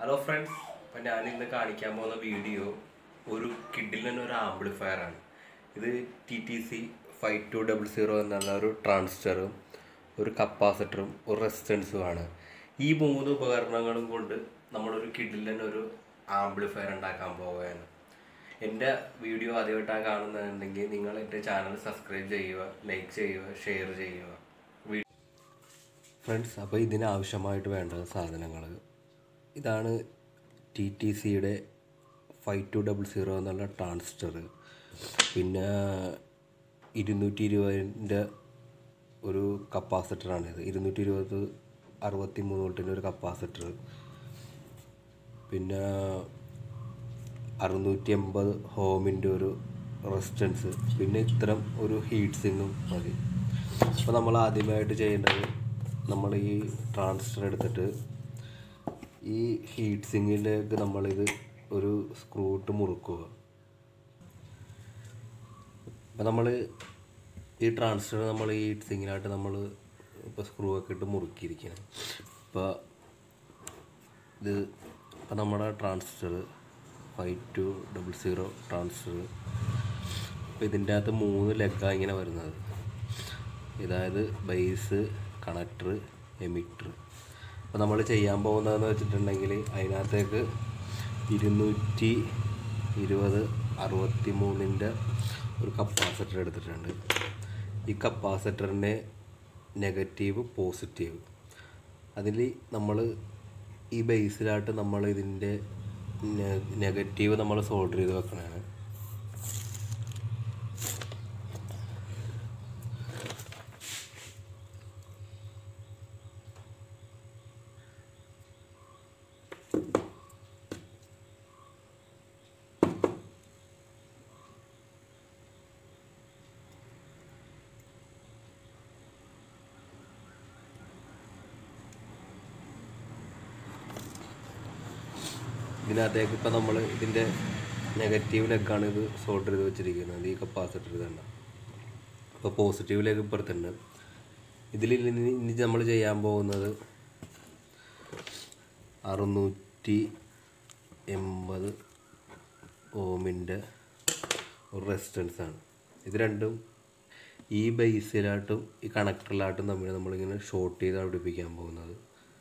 Hello friends അപ്പം ഞാൻ ഇന്ന് കാണിക്കാൻ പോകുന്ന വീഡിയോ ഒരു കിഡിലിന് ഒരു ആംപ്ലിഫയർ ആണ് ഇത് T T C five two double zero എന്നുള്ള ഒരു ട്രാൻസിസ്റ്ററും ഒരു കപ്പാസിറ്ററും ഒരു റെസിസ്റ്റൻസുമാണ് ഈ മൂന്ന് ഉപകരണങ്ങളും കൊണ്ട് നമ്മളൊരു കിഡിലിന് ഒരു ആംപ്ലിഫയർ ഉണ്ടാക്കാൻ പോവുകയാണ് എൻ്റെ വീഡിയോ ആദ്യമായിട്ടാണ് കാണുന്നുണ്ടെങ്കിൽ നിങ്ങൾ എൻ്റെ ചാനൽ സബ്സ്ക്രൈബ് ചെയ്യുക ലൈക്ക് ചെയ്യുക ഷെയർ ചെയ്യുക വീ- ഫ്രണ്ട്സ് അപ്പോൾ ഇതിനാവശ്യമായിട്ട് വേണ്ട സാധനങ്ങൾ ഇതാണ് ടി ടി സിയുടെ ഫൈവ് ടു ഡബിൾ സീറോ എന്നുള്ള ട്രാൻസിസ്റ്റർ പിന്നെ ഇരുന്നൂറ്റി ഇരുപതിൻ്റെ ഒരു കപ്പാസിറ്ററാണിത് ഇരുന്നൂറ്റി ഇരുപത് അറുപത്തി മൂന്ന് വോൾട്ടിൻ്റെ ഒരു കപ്പാസിറ്റർ പിന്നെ അറുന്നൂറ്റി എൺപത് ഹോമിൻ്റെ ഒരു റെസിസ്റ്റൻസ് പിന്നെ ഇത്തരം ഒരു ഹീറ്റ് സിങ്ങും മതി അപ്പോൾ നമ്മൾ ആദ്യമായിട്ട് ചെയ്യേണ്ടത് നമ്മൾ ഈ ട്രാൻസിസ്റ്റർ എടുത്തിട്ട് ഈ ഹീറ്റ് സിങ്ങിലേക്ക് നമ്മളിത് ഒരു സ്ക്രൂ ഇട്ട് മുറുക്കുക അപ്പോൾ നമ്മൾ ഈ ട്രാൻസിസ്റ്റർ നമ്മൾ ഈ ഹീറ്റ് സിങ്ങിനായിട്ട് നമ്മൾ ഇപ്പോൾ സ്ക്രൂ ഒക്കെ ഇട്ട് മുറുക്കിയിരിക്കുകയാണ് അപ്പോൾ ഇത് അപ്പോൾ നമ്മുടെ transistor five two double zero transistor അപ്പോൾ ഇതിൻ്റെ അകത്ത് മൂന്ന് ലെഗാണ് ഇങ്ങനെ വരുന്നത് അതായത് ബേസ് കണക്ടർ എമിറ്റർ അപ്പോൾ നമ്മൾ ചെയ്യാൻ പോകുന്നതെന്ന് വെച്ചിട്ടുണ്ടെങ്കിൽ അതിനകത്തേക്ക് ഇരുന്നൂറ്റി ഇരുപത് അറുപത്തി മൂന്നിൻ്റെ ഒരു കപ്പാസിറ്റർ എടുത്തിട്ടുണ്ട് ഈ കപ്പാസിറ്ററിൻ്റെ നെഗറ്റീവ് പോസിറ്റീവ് അതിൽ നമ്മൾ ഈ ബേസിലായിട്ട് നമ്മൾ ഇതിൻ്റെ നെഗറ്റീവ് നമ്മൾ സോൾഡർ ചെയ്ത് വെക്കണതാണ് ഇതിനകത്തേക്ക് ഇപ്പോൾ നമ്മൾ ഇതിൻ്റെ നെഗറ്റീവ് ലെഗാണ് ഇത് സോൾഡർ ചെയ്ത് വെച്ചിരിക്കുന്നത് ഈ കപ്പാസിറ്റർ ഇതുണ്ട് അപ്പോൾ പോസിറ്റീവ് ലെഗ് ഇപ്പുറത്തുണ്ട് ഇതിൽ ഇനി ഇനി നമ്മൾ ചെയ്യാൻ പോകുന്നത് അറുന്നൂറ്റി എൺപത് ഓമിൻ്റെ ഒരു റെസിസ്റ്റൻസ് ആണ് ഇത് രണ്ടും ഈ ബേസിലായിട്ടും ഈ കണക്ടറിലായിട്ടും തമ്മിൽ നമ്മളിങ്ങനെ ഷോർട്ട് ചെയ്ത് പിടിപ്പിക്കാൻ പോകുന്നത്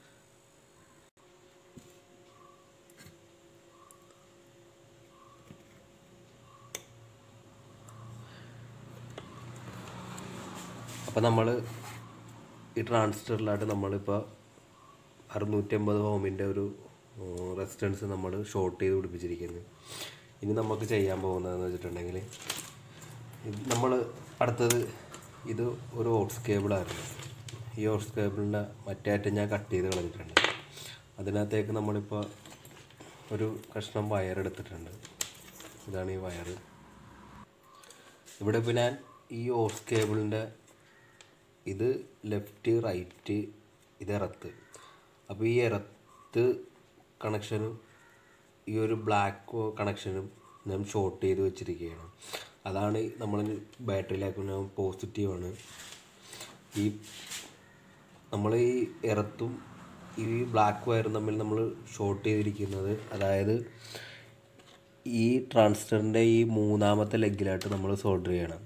അപ്പോൾ നമ്മൾ ഈ ട്രാൻസിസ്റ്ററിലായിട്ട് നമ്മളിപ്പോൾ അറുന്നൂറ്റമ്പത് ഹോമിൻ്റെ ഒരു റെസിസ്റ്റൻസ് നമ്മൾ ഷോർട്ട് ചെയ്ത് പിടിപ്പിച്ചിരിക്കുന്നത് ഇനി നമുക്ക് ചെയ്യാൻ പോകുന്നതെന്ന് വെച്ചിട്ടുണ്ടെങ്കിൽ നമ്മൾ അടുത്തത് ഇത് ഒരു ഓട്സ് കേബിളായിരുന്നു ഈ ഓട്സ് കേബിളിൻ്റെ മറ്റേ അറ്റം ഞാൻ കട്ട് ചെയ്ത് കളഞ്ഞിട്ടുണ്ട് അതിനകത്തേക്ക് നമ്മളിപ്പോൾ ഒരു കഷ്ണം വയർ എടുത്തിട്ടുണ്ട് ഇതാണ് ഈ വയർ ഇവിടെ ഇപ്പോൾ ഞാൻ ഈ ഓട്സ് കേബിളിൻ്റെ ഇത് ലെഫ്റ്റ് റൈറ്റ് ഇത് എറത്ത് അപ്പോൾ ഈ എറത്ത് കണക്ഷനും ഈ ഒരു ബ്ലാക്ക് കണക്ഷനും ഞാൻ ഷോർട്ട് ചെയ്ത് വെച്ചിരിക്കുകയാണ് അതാണ് നമ്മൾ ബാറ്ററിയിലാക്കുന്ന പോസിറ്റീവാണ് ഈ നമ്മൾ ഈ എറത്തും ഈ ബ്ലാക്ക് വയറും തമ്മിൽ നമ്മൾ ഷോർട്ട് ചെയ്തിരിക്കുന്നത് അതായത് ഈ ട്രാൻസിസ്റ്ററിൻ്റെ ഈ മൂന്നാമത്തെ ലെഗിലായിട്ട് നമ്മൾ സോൾഡർ ചെയ്യണം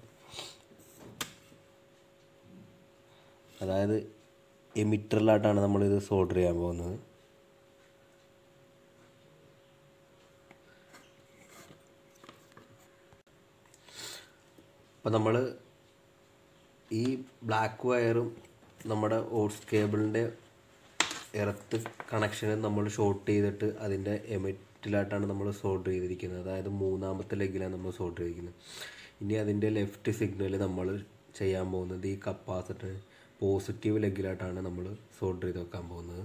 അതായത് എമിറ്ററിലായിട്ടാണ് നമ്മളിത് സോൾഡർ ചെയ്യാൻ പോകുന്നത് അപ്പം നമ്മൾ ഈ ബ്ലാക്ക് വയറും നമ്മുടെ ഓട്സ് കേബിളിൻ്റെ എർത്ത് കണക്ഷനും നമ്മൾ ഷോർട്ട് ചെയ്തിട്ട് അതിൻ്റെ എമിറ്റിലായിട്ടാണ് നമ്മൾ സോൾഡർ ചെയ്തിരിക്കുന്നത് അതായത് മൂന്നാമത്തെ ലെഗിലാണ് നമ്മൾ സോൾഡർ ചെയ്തിരിക്കുന്നത് ഇനി അതിൻ്റെ ലെഫ്റ്റ് സിഗ്നൽ നമ്മൾ ചെയ്യാൻ പോകുന്നത് ഈ കപ്പാസിറ്റർ പോസിറ്റീവ് ലെഗിലായിട്ടാണ് നമ്മൾ സോൾഡർ ചെയ്ത് വെക്കാൻ പോകുന്നത്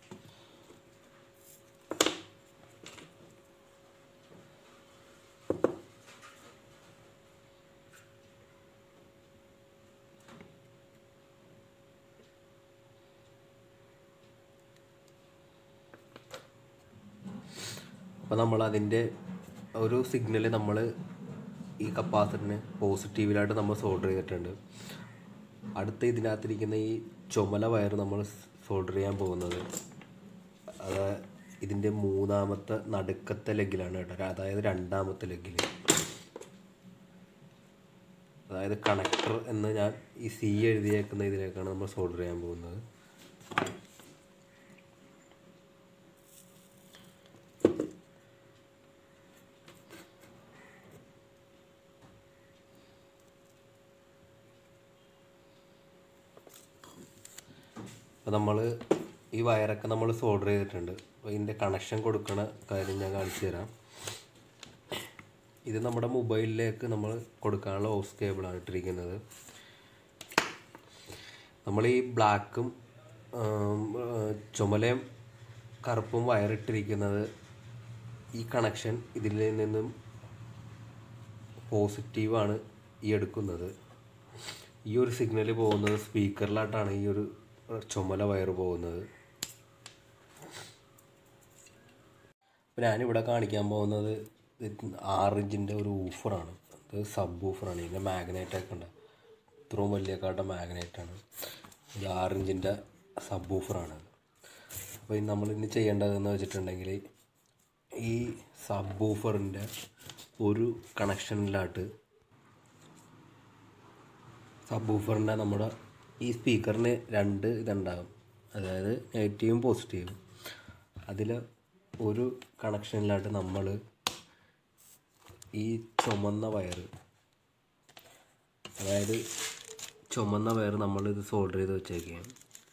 അപ്പോൾ നമ്മൾ അതിൻ്റെ ഒരു സിഗ്നൽ നമ്മൾ ഈ കപ്പാസിറ്ററിന് പോസിറ്റീവിലായിട്ട് നമ്മൾ സോൾഡർ ചെയ്തിട്ടുണ്ട് അടുത്ത ഇതിനകത്തിരിക്കുന്ന ഈ ചുമല വയർ നമ്മൾ സോൾഡർ ചെയ്യാൻ പോകുന്നത് അത് ഇതിൻ്റെ മൂന്നാമത്തെ നടുക്കത്തെ ലെഗിലാണ് കേട്ടോ അതായത് രണ്ടാമത്തെ ലെഗിൽ അതായത് കണക്ടർ എന്ന് ഞാൻ ഈ സി എഴുതിയേക്കുന്ന ഇതിലേക്കാണ് നമ്മൾ സോൾഡർ ചെയ്യാൻ പോകുന്നത് അപ്പോൾ നമ്മൾ ഈ വയറൊക്കെ നമ്മൾ സോൾഡർ ചെയ്തിട്ടുണ്ട് അപ്പോൾ ഇതിൻ്റെ കണക്ഷൻ കൊടുക്കണ കാര്യം ഞാൻ കാണിച്ചു തരാം ഇത് നമ്മുടെ മൊബൈലിലേക്ക് നമ്മൾ കൊടുക്കാനുള്ള ഓസ് കേബിളാണ് ഇട്ടിരിക്കുന്നത് നമ്മൾ ഈ ബ്ലാക്കും ചുമലയും കറുപ്പും വയറിട്ടിരിക്കുന്നത് ഈ കണക്ഷൻ ഇതിൽ നിന്നും പോസിറ്റീവാണ് ഈ എടുക്കുന്നത് ഈ ഒരു സിഗ്നൽ പോകുന്നത് സ്പീക്കറിലായിട്ടാണ് ഈ ഒരു ചുമല വയർ പോകുന്നത് അപ്പോൾ ഞാനിവിടെ കാണിക്കാൻ പോകുന്നത് ഇത് ആറ് ഇഞ്ചിൻ്റെ ഒരു ഊഫറാണ് അത് സബ് ഊഫറാണ് ഇതിൻ്റെ മാഗ്നേറ്റൊക്കെ ഉണ്ട് ഇത്രയും വലിയ കാട്ട മാഗ്നേറ്റാണ് ഇത് ആറ് ഇഞ്ചിൻ്റെ സബ് ഊഫറാണ് അപ്പോൾ ഇത് നമ്മൾ ഇനി ചെയ്യേണ്ടതെന്ന് വെച്ചിട്ടുണ്ടെങ്കിൽ ഈ സബ് ഊഫറിൻ്റെ ഒരു കണക്ഷനിലായിട്ട് സബ് ഊഫറിൻ്റെ നമ്മുടെ ഈ സ്പീക്കറിന് രണ്ട് ഇതുണ്ടാകും അതായത് നെഗറ്റീവും പോസിറ്റീവും അതിൽ ഒരു കണക്ഷനിലായിട്ട് നമ്മൾ ഈ ചുമന്ന വയർ അതായത് ചുമന്ന വയർ നമ്മൾ ഇത് സോൾഡർ ചെയ്ത് വെച്ചേക്കുകയാണ്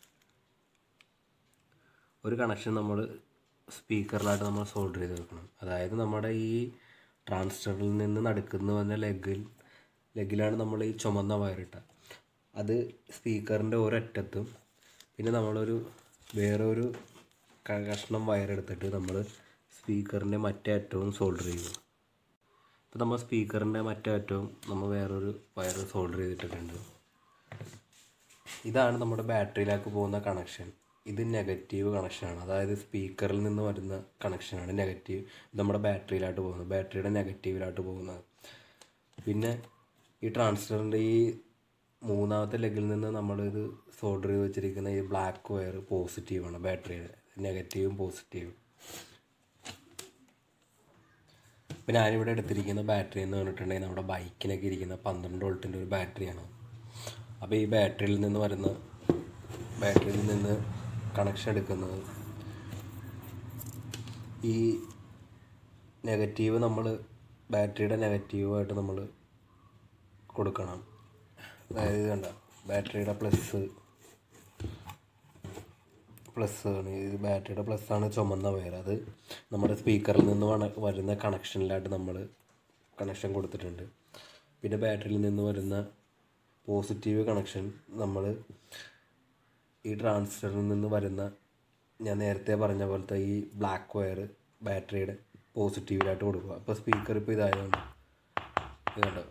ഒരു കണക്ഷൻ നമ്മൾ സ്പീക്കറിലായിട്ട് നമ്മൾ സോൾഡർ ചെയ്ത് വെക്കണം അതായത് നമ്മുടെ ഈ ട്രാൻസ്സ്റ്ററിൽ നിന്ന് നടുക്കുന്ന വന്ന ലെഗിൽ ലെഗിലാണ് നമ്മൾ ഈ ചുമന്ന വയറിട്ട അത് സ്പീക്കറിൻ്റെ ഒരറ്റത്തും പിന്നെ നമ്മളൊരു വേറെ ഒരു ക- കഷ്ണം വയറെടുത്തിട്ട് നമ്മൾ സ്പീക്കറിൻ്റെ മറ്റേ അറ്റവും സോൾഡർ ചെയ്യും ഇപ്പോൾ നമ്മൾ സ്പീക്കറിൻ്റെ മറ്റേ അറ്റവും നമ്മൾ വേറൊരു വയർ സോൾഡർ ചെയ്തിട്ടുണ്ട് ഇതാണ് നമ്മുടെ ബാറ്ററിയിലേക്ക് പോകുന്ന കണക്ഷൻ ഇത് നെഗറ്റീവ് കണക്ഷനാണ് അതായത് സ്പീക്കറിൽ നിന്ന് വരുന്ന കണക്ഷനാണ് നെഗറ്റീവ് ഇത് നമ്മുടെ ബാറ്ററിയിലായിട്ട് പോകുന്നത് ബാറ്ററിയുടെ നെഗറ്റീവിലായിട്ട് പോകുന്നത് പിന്നെ ഈ ട്രാൻസ്ഫറിൻ്റെ ഈ മൂന്നാമത്തെ ലെഗിൽ നിന്ന് നമ്മളിത് സോൾഡർ ചെയ്ത് വെച്ചിരിക്കുന്ന ഈ ബ്ലാക്ക് വയർ പോസിറ്റീവാണ് ബാറ്ററിയുടെ നെഗറ്റീവും പോസിറ്റീവും ഇപ്പം ഞാനിവിടെ എടുത്തിരിക്കുന്ന ബാറ്ററി എന്ന് പറഞ്ഞിട്ടുണ്ടെങ്കിൽ നമ്മുടെ ബൈക്കിനൊക്കെ ഇരിക്കുന്ന പന്ത്രണ്ട് വോൾട്ടിൻ്റെ ഒരു ബാറ്ററിയാണ് അപ്പോൾ ഈ ബാറ്ററിയിൽ നിന്ന് വരുന്ന ബാറ്ററിയിൽ നിന്ന് കണക്ഷൻ എടുക്കുന്നത് ഈ നെഗറ്റീവ് നമ്മൾ ബാറ്ററിയുടെ നെഗറ്റീവായിട്ട് നമ്മൾ കൊടുക്കണം അതായത് ഇത് കണ്ട ബാറ്ററിയുടെ പ്ലസ് പ്ലസ് ആണ് ഇത് ബാറ്ററിയുടെ പ്ലസ് ആണ് ചുമന്ന വയർ അത് നമ്മുടെ സ്പീക്കറിൽ നിന്ന് വണ- വരുന്ന കണക്ഷനിലായിട്ട് നമ്മൾ കണക്ഷൻ കൊടുത്തിട്ടുണ്ട് പിന്നെ ബാറ്ററിയിൽ നിന്ന് വരുന്ന പോസിറ്റീവ് കണക്ഷൻ നമ്മൾ ഈ ട്രാൻസ്ഫറിൽ നിന്ന് വരുന്ന ഞാൻ നേരത്തെ പറഞ്ഞ പോലത്തെ ഈ ബ്ലാക്ക് വയർ ബാറ്ററിയുടെ പോസിറ്റീവിലായിട്ട് കൊടുക്കുക അപ്പോൾ സ്പീക്കർ ഇപ്പോൾ ഇതായതുകൊണ്ട് ഇത് കണ്ടോ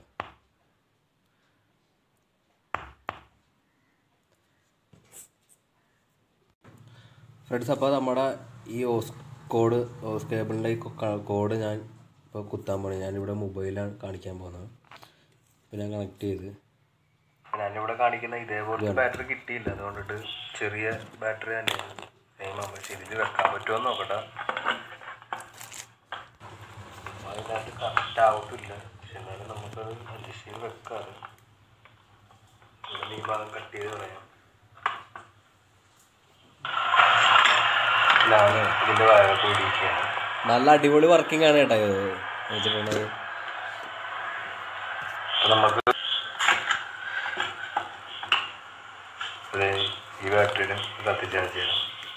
ഫ്രണ്ട്സ് അപ്പോൾ നമ്മുടെ ഈ ഓസ് കോഡ് ഓസ് കേബിളിൻ്റെ ഈ കോഡ് ഞാൻ ഇപ്പോൾ കുത്താൻ പോകണം ഞാനിവിടെ മൊബൈലാണ് കാണിക്കാൻ പോകുന്നത് അപ്പോൾ ഞാൻ കണക്ട് ചെയ്ത് ഞാനിവിടെ കാണിക്കുന്ന ഇതേപോലത്തെ ബാറ്ററി കിട്ടിയില്ല അതുകൊണ്ടിട്ട് ചെറിയ ബാറ്ററി തന്നെയാണ് സെയിം ആണ് പക്ഷെ ഇതിൽ വെക്കാൻ പറ്റുമോ എന്ന് നോക്കട്ടെ അതിനകത്ത് കറക്റ്റ് ആവത്തില്ല പക്ഷെ എന്നാലും നമുക്കത് അഡ്ജസ്റ്റ് ചെയ്ത് വെക്കാറ് ഇവിടെ ഈ ഭാഗം കട്ട് ചെയ്ത് കളയാം ഇതാണ് ഇതിൻ്റെ വയറ് കൂടിയിരിക്കുകയാണ് നല്ല അടിപൊളി വർക്കിംഗ് ആണ് കേട്ടോ ഇത് വെച്ചിട്ടുണ്ടെങ്കിൽ അപ്പോൾ നമുക്ക് ഇത് ഈ ബാറ്ററിയുടെ കത്തിച്ചാർജ് ചെയ്യണം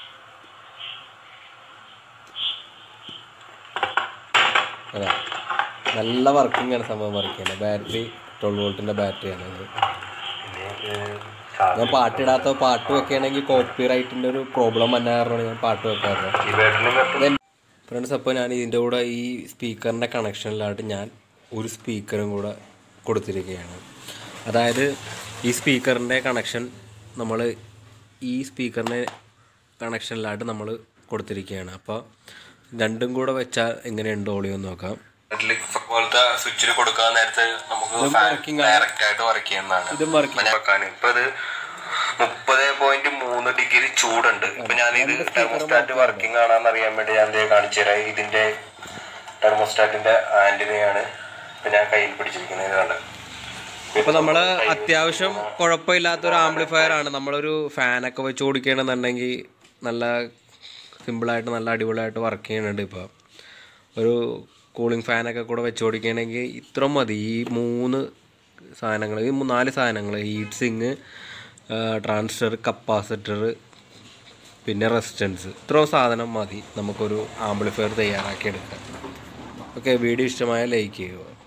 അതെ നല്ല വർക്കിംഗ് ആണ് സംഭവം വർക്ക് ചെയ്യുന്നത് ബാറ്ററി ട്വൽവ് വോൾട്ടിൻ്റെ ബാറ്ററിയാണ് ഇത് പിന്നെ ഇത് ഞാൻ പാട്ടിടാത്ത പാട്ട് വെക്കുകയാണെങ്കിൽ കോപ്പി റൈറ്റിൻ്റെ ഒരു പ്രോബ്ലം വന്ന കാരണമാണ് ഞാൻ പാട്ട് വെക്കാറ് ഈ ബാറ്ററിനും ഫ്രണ്ട്സ് അപ്പോൾ ഞാൻ ഇതിൻ്റെ കൂടെ ഈ സ്പീക്കറിൻ്റെ കണക്ഷനിലായിട്ട് ഞാൻ ഒരു സ്പീക്കറും കൂടെ കൊടുത്തിരിക്കുകയാണ് അതായത് ഈ സ്പീക്കറിൻ്റെ കണക്ഷൻ നമ്മൾ ഈ സ്പീക്കറിൻ്റെ കണക്ഷനിലായിട്ട് നമ്മൾ കൊടുത്തിരിക്കുകയാണ് അപ്പോൾ രണ്ടും കൂടെ വെച്ചാൽ എങ്ങനെയുണ്ട് ഓളിയോ എന്ന് നോക്കാം പോലത്തെ സ്വിച്ചിൽ കൊടുക്കാൻ നേരത്തെ നമുക്ക് ഇതും working ആണ്. ഡയറക്റ്റ് ആയിട്ട് വർക്ക് ചെയ്യുന്നതാണ് ഇതും വർക്കിംഗ് വെക്കാൻ ഇപ്പൊ ഇത് മുപ്പത് പോയിന്റ് മൂന്ന് ഡിഗ്രി ചൂടുണ്ട് ഇപ്പൊ ഞാനിത് തെർമോസ്റ്റാറ്റ് വർക്കിംഗ് ആണെന്ന് അറിയാൻ വേണ്ടി ഞാൻ ദേ കാണിച്ചു തരാം ഇതിന്റെ തെർമോസ്റ്റാറ്റിന്റെ ആന്റിനെയാണ് ഇപ്പൊ ഞാൻ കയ്യിൽ പിടിച്ചിരിക്കുന്നത് കണ്ടത് ഇപ്പൊ നമ്മള് അത്യാവശ്യം കുഴപ്പമില്ലാത്ത ഒരു ആംപ്ലിഫയർ ആണ് നമ്മളൊരു ഫാനൊക്കെ വെച്ച് ഓടിക്കണമെന്നുണ്ടെങ്കിൽ നല്ല സിമ്പിളായിട്ട് നല്ല അടിപൊളിയായിട്ട് വർക്ക് ചെയ്യുന്നുണ്ട് ഇപ്പോൾ ഒരു കൂളിംഗ് ഫാനൊക്കെ കൂടെ വെച്ച് ഓടിക്കുകയാണെങ്കിൽ ഇത്ര മതി ഈ മൂന്ന് സാധനങ്ങൾ ഈ മൂ- നാല് സാധനങ്ങൾ ഹീറ്റ് സിങ് ട്രാൻസ്ഫർ കപ്പാസിറ്റർ പിന്നെ റെസിസ്റ്റൻസ് ഇത്രയും സാധനം മതി നമുക്കൊരു ആംപ്ലിഫയർ തയ്യാറാക്കി എടുക്കാൻ ഓക്കെ വീഡിയോ ഇഷ്ടമായ ലൈക്ക് ചെയ്യുക